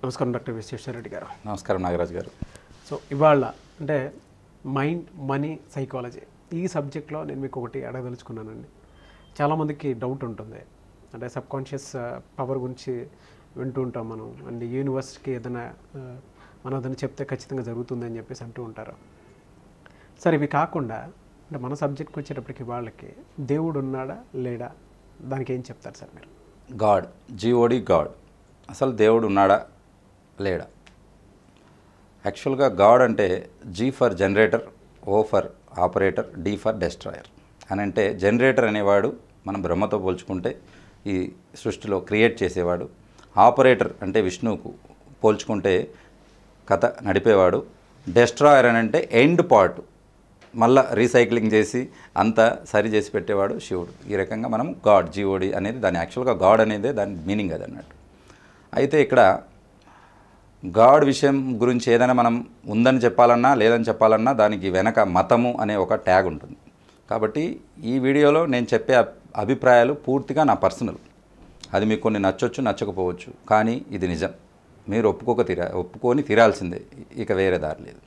నమస్కారం డాక్టర్ విశ్వేశ్వరరెడ్డి గారు నమస్కారం నాగరాజు గారు సో ఇవాళ అంటే మైండ్ మనీ సైకాలజీ ఈ సబ్జెక్ట్లో నేను మీకు ఒకటి అడగదలుచుకున్నానండి చాలామందికి డౌట్ ఉంటుంది అంటే సబ్ కాన్షియస్ పవర్ గురించి వింటూ ఉంటాం మనం అండ్ యూనివర్స్కి ఏదైనా ఆ, మనం ఏదైనా చెప్తే ఖచ్చితంగా జరుగుతుంది అని చెప్పేసి అంటూ ఉంటారు సరే ఇవి కాకుండా అంటే మన సబ్జెక్ట్కి వచ్చేటప్పటికి వాళ్ళకి దేవుడు ఉన్నాడా లేడా దానికి ఏం చెప్తారు సార్ మీరు గాడ్ జీఓడి గాడ్ అసలు దేవుడు ఉన్నాడా లేడా యాక్చువల్గా గాడ్ అంటే G for generator O for operator D for destroyer అని అంటే జనరేటర్ అనేవాడు మనం బ్రహ్మతో పోల్చుకుంటే ఈ సృష్టిలో క్రియేట్ చేసేవాడు ఆపరేటర్ అంటే విష్ణువుకు పోల్చుకుంటే కథ నడిపేవాడు డెస్ట్రాయర్ అని అంటే ఎండ్ పార్ట్ మళ్ళా రీసైక్లింగ్ చేసి అంతా సరి చేసి పెట్టేవాడు శివుడు ఈ రకంగా మనం గాడ్ జీఓడి అనేది దాని యాక్చువల్గా గాడ్ అనేది దాని మీనింగ్ అది అన్నట్టు అయితే ఇక్కడ గాడ్ విషయం గురించి ఏదైనా మనం ఉందని చెప్పాలన్నా లేదని చెప్పాలన్నా దానికి వెనక మతము అనే ఒక ట్యాగ్ ఉంటుంది కాబట్టి ఈ వీడియోలో నేను చెప్పే అబ్- అభిప్రాయాలు పూర్తిగా నా పర్సనల్ అది మీకు కొన్ని నచ్చొచ్చు నచ్చకపోవచ్చు కానీ ఇది నిజం మీరు ఒప్పుకోక తీరా ఒప్పుకొని తీరాల్సిందే ఇక వేరే దారి లేదు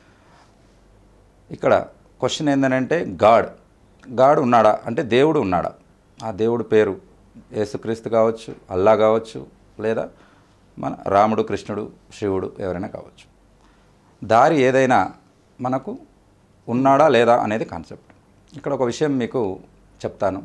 ఇక్కడ క్వశ్చన్ ఏంటంటే గాడ్ గాడ్ ఉన్నాడా అంటే దేవుడు ఉన్నాడా ఆ దేవుడు పేరు యేసుక్రీస్తు కావచ్చు అల్లా కావచ్చు లేదా మన రాముడు కృష్ణుడు శివుడు ఎవరైనా కావచ్చు దారి ఏదైనా మనకు ఉన్నాడా లేదా అనేది కాన్సెప్ట్ ఇక్కడ ఒక విషయం మీకు చెప్తాను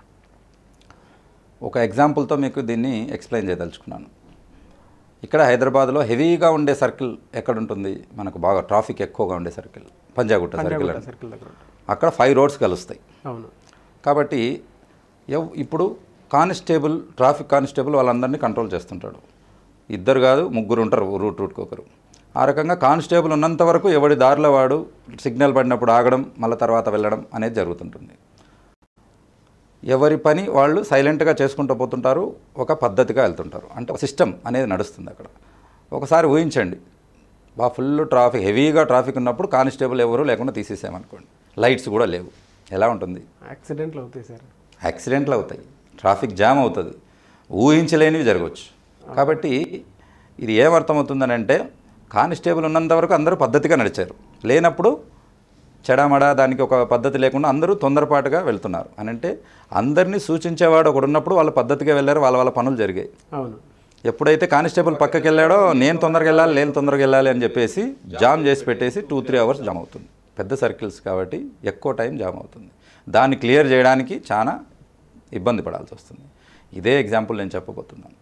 ఒక ఎగ్జాంపుల్తో మీకు దీన్ని ఎక్స్ప్లెయిన్ చేయదలుచుకున్నాను ఇక్కడ హైదరాబాద్లో హెవీగా ఉండే సర్కిల్ ఎక్కడ ఉంటుంది మనకు బాగా ట్రాఫిక్ ఎక్కువగా ఉండే సర్కిల్ పంజాగుట్ట సర్కిల్ పంజాగుట్ట అంటారు. సర్కిల్ దగ్గర ఉంటుంది. అక్కడ ఫైవ్ రోడ్స్ కలుస్తాయి అవును కాబట్టి ఎవ్ ఇప్పుడు కానిస్టేబుల్ ట్రాఫిక్ కానిస్టేబుల్ వాళ్ళందరినీ కంట్రోల్ చేస్తుంటాడు ఇద్దరు కాదు ముగ్గురు ఉంటారు రూట్ రూట్కి ఒకరు ఆ రకంగా కానిస్టేబుల్ ఉన్నంత వరకు ఎవడి దారిలో వాడు సిగ్నల్ పడినప్పుడు ఆగడం మళ్ళీ తర్వాత వెళ్ళడం అనేది జరుగుతుంటుంది ఎవరి పని వాళ్ళు సైలెంట్గా చేసుకుంటూ పోతుంటారు ఒక పద్ధతిగా వెళ్తుంటారు అంటే ఒక సిస్టమ్ అనేది నడుస్తుంది అక్కడ ఒకసారి ఊహించండి బా ఫుల్ ట్రాఫిక్ హెవీగా ట్రాఫిక్ ఉన్నప్పుడు కానిస్టేబుల్ ఎవరు లేకుండా తీసేసామనుకోండి లైట్స్ కూడా లేవు ఎలా ఉంటుంది యాక్సిడెంట్లు అవుతాయి సార్ యాక్సిడెంట్లు అవుతాయి ట్రాఫిక్ జామ్ అవుతుంది ఊహించలేనివి జరగవచ్చు కాబట్టి ఇది ఏమర్థమవుతుందని అంటే కానిస్టేబుల్ ఉన్నంత వరకు అందరూ పద్ధతిగా నడిచారు లేనప్పుడు చెడామడా దానికి ఒక పద్ధతి లేకుండా అందరూ తొందరపాటుగా వెళ్తున్నారు అని అంటే అందరినీ సూచించేవాడు ఒకడు ఉన్నప్పుడు వాళ్ళు పద్ధతిగా వెళ్ళారు వాళ్ళ వాళ్ళ పనులు జరిగాయి అవును ఎప్పుడైతే కానిస్టేబుల్ పక్కకి వెళ్ళాడో నేను తొందరగా వెళ్ళాలి నేను తొందరగా వెళ్ళాలి అని చెప్పేసి జామ్ చేసి పెట్టేసి టూ త్రీ అవర్స్ జామ్ అవుతుంది పెద్ద సర్కిల్స్ కాబట్టి ఎక్కువ టైం జామ్ అవుతుంది దాన్ని క్లియర్ చేయడానికి చాలా ఇబ్బంది పడాల్సి వస్తుంది ఇదే ఎగ్జాంపుల్ నేను చెప్పబోతున్నాను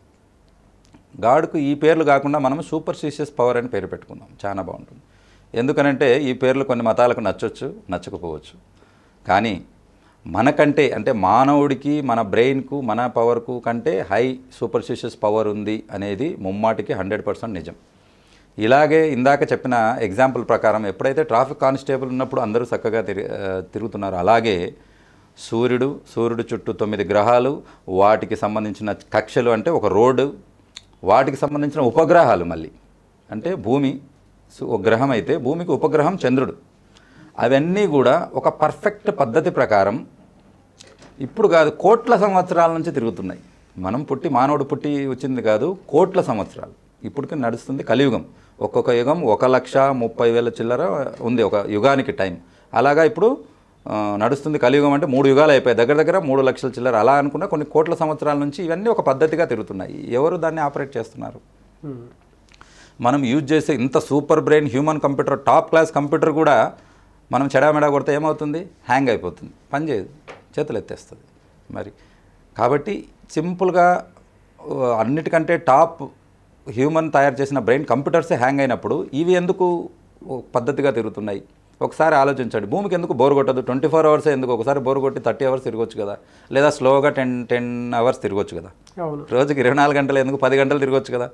గాడ్కు ఈ పేర్లు కాకుండా మనం సూపర్స్టిషియస్ పవర్ అని పేరు పెట్టుకుందాం చాలా బాగుంటుంది ఎందుకనంటే ఈ పేర్లు కొన్ని మతాలకు నచ్చొచ్చు నచ్చకపోవచ్చు కానీ మనకంటే అంటే మానవుడికి మన బ్రెయిన్కు మన పవర్కు కంటే హై సూపర్స్టిషియస్ పవర్ ఉంది అనేది ముమ్మాటికి హండ్రెడ్ పర్సెంట్ నిజం ఇలాగే ఇందాక చెప్పిన ఎగ్జాంపుల్ ప్రకారం ఎప్పుడైతే ట్రాఫిక్ కానిస్టేబుల్ ఉన్నప్పుడు అందరూ చక్కగా తిరి ఆ, తిరుగుతున్నారు అలాగే సూర్యుడు సూర్యుడు చుట్టూ తొమ్మిది గ్రహాలు వాటికి సంబంధించిన కక్షలు అంటే ఒక రోడ్డు వాటికి సంబంధించిన ఉపగ్రహాలు మళ్ళీ అంటే భూమి సు- ఒక గ్రహం అయితే భూమికి ఉపగ్రహం చంద్రుడు అవన్నీ కూడా ఒక పర్ఫెక్ట్ పద్ధతి ప్రకారం ఇప్పుడు కాదు కోట్ల సంవత్సరాల నుంచి తిరుగుతున్నాయి మనం పుట్టి మానవుడు పుట్టి వచ్చింది కాదు కోట్ల సంవత్సరాలు ఇప్పటికి నడుస్తుంది కలియుగం ఒక్కొక్క యుగం ఒక లక్ష ముప్పై వేల చిల్లర ఉంది ఒక యుగానికి టైం అలాగా ఇప్పుడు ఆ, నడుస్తుంది కలియుగం అంటే మూడు యుగాలు అయిపోయాయి దగ్గర దగ్గర మూడు లక్షల చిల్లర అలా అనుకున్నా కొన్ని కోట్ల సంవత్సరాల నుంచి ఇవన్నీ ఒక పద్ధతిగా తిరుగుతున్నాయి ఎవరు దాన్ని ఆపరేట్ చేస్తున్నారు Hmm. మనం యూజ్ చేసే ఇంత super brain human computer top class computer కూడా మనం చెడామెడా కొడితే ఏమవుతుంది హ్యాంగ్ అయిపోతుంది పని చేయదు చేతులు ఎత్తేస్తుంది మరి కాబట్టి సింపుల్గా ఆ, అన్నిటికంటే టాప్ హ్యూమన్ తయారు చేసిన బ్రెయిన్ కంప్యూటర్సే హ్యాంగ్ అయినప్పుడు ఇవి ఎందుకు ఓ పద్ధతిగా తిరుగుతున్నాయి ఒకసారి ఆలోచించండి భూమికి ఎందుకు బోర్ కొట్టదు ట్వంటీ ఫోర్ అవర్స్ ఎందుకు ఒకసారి బోర్ కొట్టి థర్టీ అవర్స్ తిరగొచ్చు కదా లేదా స్లోగా టెన్ టెన్ అవర్స్ తిరగొచ్చు కదా అవును రోజుకి ఇరవై నాలుగు గంటలు ఎందుకు పది గంటలు తిరగొచ్చు కదా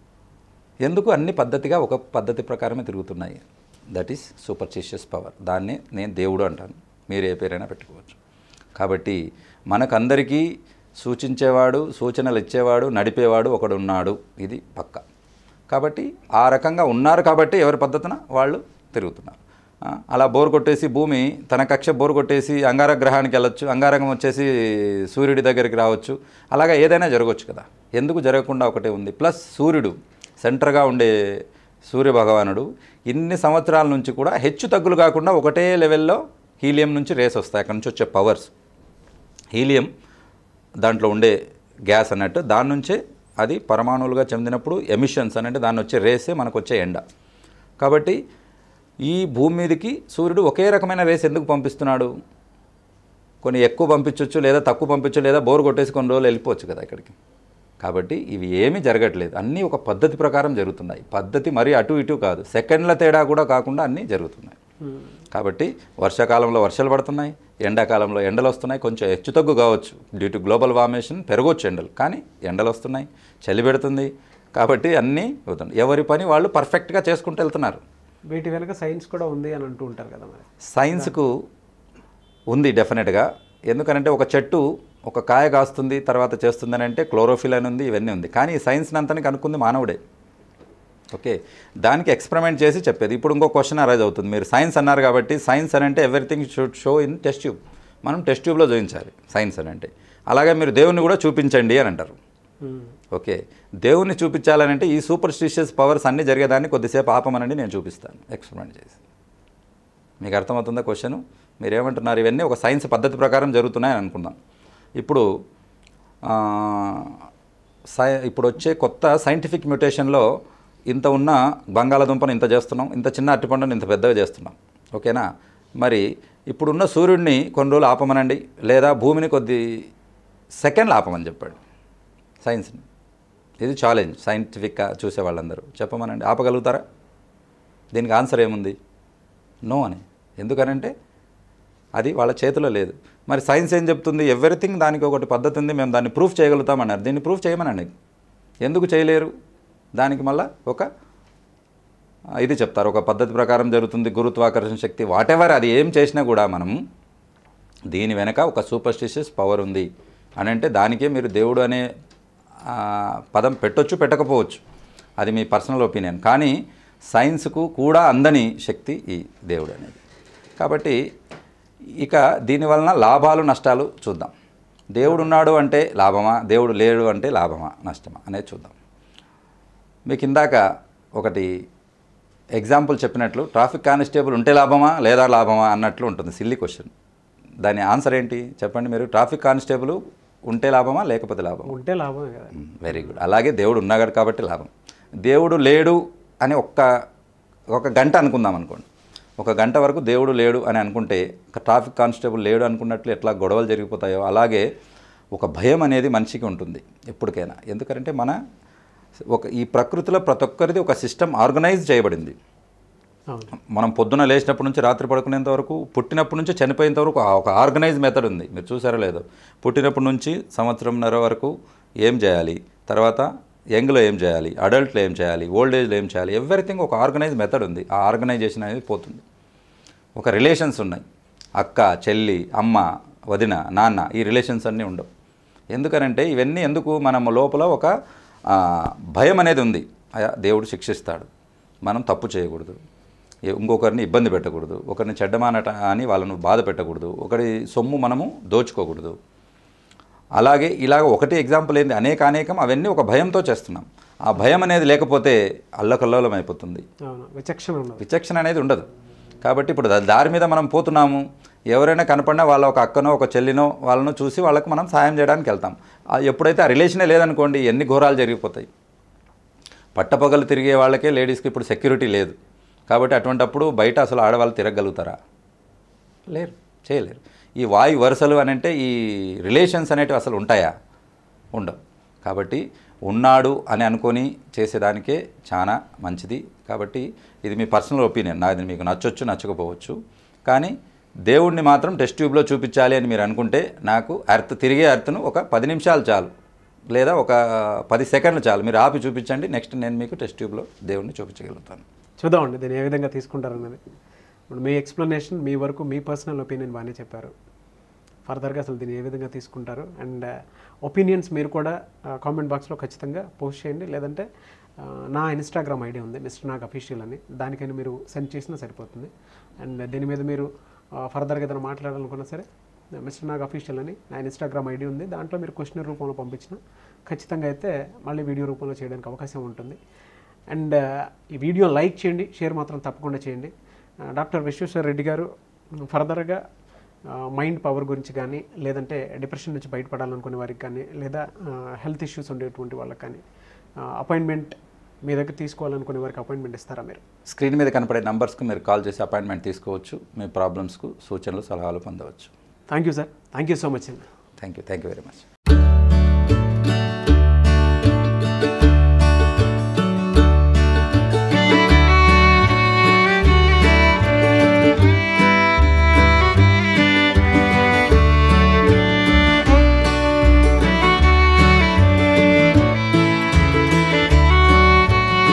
ఎందుకు అన్ని పద్ధతిగా ఒక పద్ధతి ప్రకారమే తిరుగుతున్నాయి దట్ ఈస్ సూపర్స్టిషియస్ పవర్ దాన్నే నేను దేవుడు అంటాను మీరు ఏ పేరైనా పెట్టుకోవచ్చు కాబట్టి మనకందరికీ సూచించేవాడు సూచనలు ఇచ్చేవాడు నడిపేవాడు ఒకడు ఉన్నాడు ఇది పక్క కాబట్టి ఆ రకంగా ఉన్నారు కాబట్టి ఎవరి పద్ధతిన వాళ్ళు తిరుగుతున్నారు ఆ, అలా బోర్ కొట్టేసి భూమి తన కక్ష బోర్ కొట్టేసి అంగారక గ్రహానికి వెళ్ళొచ్చు అంగారకం వచ్చేసి సూర్యుడి దగ్గరికి రావచ్చు అలాగా ఏదైనా జరగవచ్చు కదా ఎందుకు జరగకుండా ఒకటే ఉంది ప్లస్ సూర్యుడు సెంటర్గా ఉండే సూర్య భగవానుడు ఇన్ని సంవత్సరాల నుంచి కూడా హెచ్చు తగ్గులు కాకుండా ఒకటే లెవెల్లో హీలియం నుంచి రేస్ వస్తాయి అక్కడ నుంచి వచ్చే పవర్స్ హీలియం దాంట్లో ఉండే గ్యాస్ అన్నట్టు దాని నుంచే అది పరమాణువులుగా చెందినప్పుడు ఎమిషన్స్ అని అంటే దాన్ని వచ్చే రేసే మనకు వచ్చే ఎండ కాబట్టి ఈ భూమి మీదకి సూర్యుడు ఒకే రకమైన రేస్ ఎందుకు పంపిస్తున్నాడు కొన్ని ఎక్కువ పంపించవచ్చు లేదా తక్కువ పంపించచ్చు లేదా బోర్ కొట్టేసి కొన్ని రోజులు వెళ్ళిపోవచ్చు కదా ఇక్కడికి కాబట్టి ఇవి ఏమీ జరగట్లేదు అన్నీ ఒక పద్ధతి ప్రకారం జరుగుతున్నాయి పద్ధతి మరీ అటు ఇటు కాదు సెకండ్ల తేడా కూడా కాకుండా అన్నీ జరుగుతున్నాయి కాబట్టి వర్షాకాలంలో వర్షాలు పడుతున్నాయి ఎండాకాలంలో ఎండలు వస్తున్నాయి కొంచెం హెచ్చుతగ్గు కావచ్చు డ్యూ టు గ్లోబల్ వార్మేషన్ పెరగవచ్చు ఎండలు కానీ ఎండలు వస్తున్నాయి చలి పెడుతుంది కాబట్టి అన్నీ అవుతున్నాయి ఎవరి పని వాళ్ళు పర్ఫెక్ట్గా చేసుకుంటూ వెళ్తున్నారు వీటి వెనుక సైన్స్ కూడా ఉంది అని అంటూ ఉంటారు కదా మరి సైన్స్కు ఉంది డెఫినెట్గా ఎందుకనంటే ఒక చెట్టు ఒక కాయ కాస్తుంది తర్వాత చేస్తుందని అంటే క్లోరోఫిల్ అని ఉంది ఇవన్నీ ఉంది కానీ ఈ సైన్స్ అంతని కనుక్కుంది మానవుడే ఓకే దానికి ఎక్స్పెరిమెంట్ చేసి చెప్పేది ఇప్పుడు ఇంకో క్వశ్చన్ అరైజ్ అవుతుంది మీరు సైన్స్ అన్నారు కాబట్టి సైన్స్ అని అంటే everything should show in test tube మనం టెస్ట్ ట్యూబ్లో చూపించాలి సైన్స్ అని అంటే అలాగే మీరు దేవుణ్ణి కూడా చూపించండి అని అంటారు మ్మ్. ఓకే దేవుణ్ణి చూపించాలనంటే ఈ సూపర్ స్టిషియస్ పవర్స్ అన్నీ జరిగేదాన్ని కొద్దిసేపు ఆపమనండి నేను చూపిస్తాను ఎక్స్పెరిమెంట్ చేసి మీకు అర్థమవుతుందా క్వశ్చన్ మీరు ఏమంటున్నారు ఇవన్నీ ఒక సైన్స్ పద్ధతి ప్రకారం జరుగుతున్నాయని అనుకుందాం ఇప్పుడు ఆ, సై ఇప్పుడు వచ్చే కొత్త సైంటిఫిక్ మ్యూటేషన్లో ఇంత ఉన్న బంగాళాదుంపను ఇంత చేస్తున్నాం ఇంత చిన్న అరటిపండును ఇంత పెద్దగా చేస్తున్నాం ఓకేనా మరి ఇప్పుడున్న సూర్యుడిని కొన్ని రోజులు ఆపమనండి లేదా భూమిని కొద్ది సెకండ్లు ఆపమని చెప్పాడు సైన్స్ని ఇది ఛాలెంజ్ సైంటిఫిక్గా చూసే వాళ్ళందరూ చెప్పమనండి ఆపగలుగుతారా దీనికి ఆన్సర్ ఏముంది నో అని ఎందుకనంటే అది వాళ్ళ చేతిలో లేదు మరి సైన్స్ ఏం చెప్తుంది ఎవ్రీథింగ్ దానికి ఒకటి పద్ధతి ఉంది మేము దాన్ని ప్రూఫ్ చేయగలుగుతామన్నారు దీన్ని ప్రూఫ్ చేయమనండి ఎందుకు చేయలేరు దానికి మళ్ళా ఒక ఆ, ఇది చెప్తారు ఒక పద్ధతి ప్రకారం జరుగుతుంది గురుత్వాకర్షణ శక్తి వాటెవర్ అది ఏం చేసినా కూడా మనం దీని వెనక ఒక సూపర్స్టిషియస్ పవర్ ఉంది అని అంటే దానికే మీరు దేవుడు అనే ఆ, పదం పెట్టొచ్చు పెట్టకపోవచ్చు అది మీ పర్సనల్ ఒపీనియన్ కానీ సైన్స్కు కూడా అందని శక్తి ఈ దేవుడు అనేది కాబట్టి ఇక దీని వలన లాభాలు నష్టాలు చూద్దాం దేవుడు ఉన్నాడు అంటే లాభమా దేవుడు లేడు అంటే లాభమా నష్టమా అనేది చూద్దాం మీకు ఇందాక ఒకటి ఎగ్జాంపుల్ చెప్పినట్లు ట్రాఫిక్ కానిస్టేబుల్ ఉంటే లాభమా లేదా లాభమా అన్నట్లు ఉంటుంది సిల్లీ క్వశ్చన్ దాని ఆన్సర్ ఏంటి చెప్పండి మీరు ట్రాఫిక్ కానిస్టేబుల్ ఉంటే లాభమా లేకపోతే లాభమా ఉంటే లాభమే కదా వెరీ గుడ్ అలాగే దేవుడు ఉన్నాడు కాబట్టి లాభం దేవుడు లేడు అని ఒక్క ఒక గంట అనుకుందాం అనుకోండి ఒక గంట వరకు దేవుడు లేడు అని అనుకుంటే ఒక ట్రాఫిక్ కానిస్టేబుల్ లేడు అనుకున్నట్లు ఎట్లా గొడవలు జరిగిపోతాయో అలాగే ఒక భయం అనేది మనిషికి ఉంటుంది ఎప్పటికైనా ఎందుకంటే మన ఒక ఈ ప్రకృతిలో ప్రతి ఒక్కరిది ఒక సిస్టమ్ ఆర్గనైజ్ చేయబడింది అవును మనం పొద్దున లేచినప్పటి నుంచి రాత్రి పడుకునేంత వరకు పుట్టినప్పటి నుంచి చనిపోయేంత వరకు ఆ ఒక ఆర్గనైజ్ మెథడ్ ఉంది మీరు చూసారో లేదో పుట్టినప్పటి నుంచి సంవత్సరంన్నర వరకు ఏం చేయాలి తర్వాత యంగ్లో ఏం చేయాలి అడల్ట్లో ఏం చేయాలి ఓల్డ్ ఏజ్లో ఏం చేయాలి ఎవ్రీథింగ్ ఒక ఆర్గనైజ్ మెథడ్ ఉంది ఆ ఆర్గనైజేషన్ అనేది పోతుంది ఒక రిలేషన్స్ ఉన్నాయి అక్క చెల్లి అమ్మ వదిన నాన్న ఈ రిలేషన్స్ అన్నీ ఉండవు ఎందుకనంటే ఇవన్నీ ఎందుకు మనం లోపల ఒక ఆ, భయం అనేది ఉంది అయ్యా దేవుడు శిక్షిస్తాడు మనం తప్పు చేయకూడదు ఏ- ఇంకొకరిని ఇబ్బంది పెట్టకూడదు ఒకరిని చెడ్డమానట అని వాళ్ళను బాధ పెట్టకూడదు ఒకరి సొమ్ము మనము దోచుకోకూడదు అలాగే ఇలాగ ఒకటి ఎగ్జాంపుల్ ఏంది అనేక అనేకం అవన్నీ ఒక భయంతో చేస్తున్నాం ఆ భయం అనేది లేకపోతే అల్లకల్లోలం అయిపోతుంది అవును విచక్షణ ఉన్నది విచక్షణ అనేది ఉండదు కాబట్టి ఇప్పుడు దా- దారి మీద మనం పోతున్నాము ఎవరైనా కనపడినా వాళ్ళ ఒక అక్కనో ఒక చెల్లినో వాళ్ళను చూసి వాళ్ళకు మనం సాయం చేయడానికి వెళ్తాం ఆ ఎప్పుడైతే ఆ రిలేషనే లేదనుకోండి ఎన్ని ఘోరాలు జరిగిపోతాయి పట్టపగలు తిరిగే వాళ్ళకే లేడీస్కి ఇప్పుడు సెక్యూరిటీ లేదు కాబట్టి అటువంటప్పుడు బయట అసలు ఆడవాళ్ళు తిరగలుగుతారా లేరు చేయలేరు ఈ వాయు వరుసలు అని అంటే ఈ రిలేషన్స్ అనేటివి అసలు ఉంటాయా ఉండవు కాబట్టి ఉన్నాడు అని అనుకొని చేసేదానికే చాలా మంచిది కాబట్టి ఇది మీ పర్సనల్ ఒపీనియన్ నాది మీకు నచ్చొచ్చు నచ్చకపోవచ్చు కానీ దేవుణ్ణి మాత్రం టెస్ట్ ట్యూబ్లో చూపించాలి అని మీరు అనుకుంటే నాకు అర్త్ తిరిగే అర్త్ను ఒక పది నిమిషాలు చాలు లేదా ఒక పది సెకండ్లు చాలు మీరు ఆపి చూపించండి నెక్స్ట్ నేను మీకు టెస్ట్ ట్యూబ్లో దేవుణ్ణి చూపించగలుగుతాను చూద్దామండి దీన్ని ఏ విధంగా తీసుకుంటారన్నది ఇప్పుడు మీ ఎక్స్ప్లెనేషన్ మీ వరకు మీ పర్సనల్ ఒపీనియన్ బాగానే చెప్పారు ఫర్దర్గా అసలు దీన్ని ఏ విధంగా తీసుకుంటారు అండ్ ఒపీనియన్స్ మీరు కూడా కామెంట్ బాక్స్లో ఖచ్చితంగా పోస్ట్ చేయండి లేదంటే ఆ, నా ఇన్స్టాగ్రామ్ ఐడి ఉంది మిస్టర్ నాగ్ అఫీషియల్ అని దానికైనా మీరు సెండ్ చేసినా సరిపోతుంది అండ్ దీని మీద మీరు ఫర్దర్గా ఏదైనా మాట్లాడాలనుకున్నా సరే మిస్టర్ నాగ్ అఫీషియల్ అని నా ఇన్స్టాగ్రామ్ ఐడి ఉంది దాంట్లో మీరు క్వశ్చన్ రూపంలో పంపించిన ఖచ్చితంగా అయితే మళ్ళీ వీడియో రూపంలో చేయడానికి అవకాశం ఉంటుంది అండ్ ఈ వీడియో లైక్ చేయండి షేర్ మాత్రం తప్పకుండా చేయండి ఆ, డాక్టర్ విశ్వేశ్వర రెడ్డి గారు ఫర్దర్గా మైండ్ పవర్ గురించి కానీ లేదంటే డిప్రెషన్ నుంచి బయటపడాలనుకునే వారికి కానీ లేదా హెల్త్ ఇష్యూస్ ఉండేటువంటి వాళ్ళకి కానీ అపాయింట్మెంట్ మీ దగ్గర తీసుకోవాలనుకునే వారికి అపాయింట్మెంట్ ఇస్తారా మీరు స్క్రీన్ మీద కనపడే నంబర్స్కి మీరు కాల్ చేసి అపాయింట్మెంట్ తీసుకోవచ్చు మీ ప్రాబ్లమ్స్కు సూచనలు సలహాలు పొందవచ్చు thank you sir thank you so much అండి thank you thank you very much